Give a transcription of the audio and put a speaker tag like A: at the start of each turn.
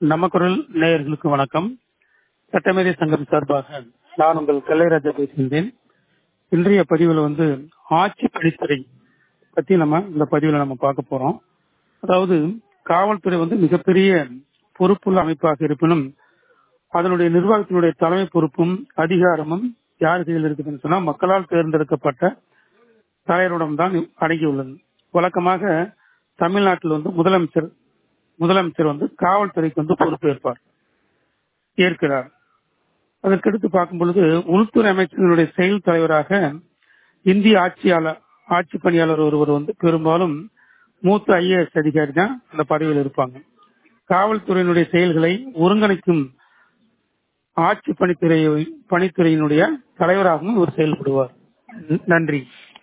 A: நம்ம குரல் நேயர்களுக்கு வணக்கம் சட்டமேதை சங்கம் சார்பாக நான் உங்கள் கல்லைராஜா பேசுகின்றேன் இன்றைய பதிவில் வந்து ஆட்சி பணித்துறை பத்தி நம்ம இந்த பதிவில் நம்ம பார்க்க போறோம் அதாவது காவல்துறை வந்து மிகப்பெரிய பொறுப்புள்ள அமைப்பாக இருப்பினும் அதனுடைய நிர்வாகத்தினுடைய தலைமை பொறுப்பும் அதிகாரமும் யார் கையில் இருக்குதுன்னு சொன்னா மக்களால் தேர்ந்தெடுக்கப்பட்ட தலைவரிடம் தான் அடங்கியுள்ளது வழக்கமாக தமிழ்நாட்டில் வந்து முதலமைச்சர் முதலமைச்சர் வந்து காவல்துறைக்கு வந்து பொறுப்பேற்பார் ஏற்கிறார் அதற்கடுத்து பார்க்கும் பொழுது உள்துறை அமைச்சர்களுடைய செயல் தலைவராக இந்திய ஆட்சியாளர் ஆட்சி பணியாளர் ஒருவர் வந்து பெரும்பாலும் மூத்த ஐஏஎஸ் அதிகாரி தான் அந்த பதவியில் இருப்பாங்க காவல்துறையினுடைய செயல்களை ஒருங்கிணைக்கும் ஆட்சி பணித்துறை பணித்துறையினுடைய தலைவராகவும் இவர் செயல்படுவார் நன்றி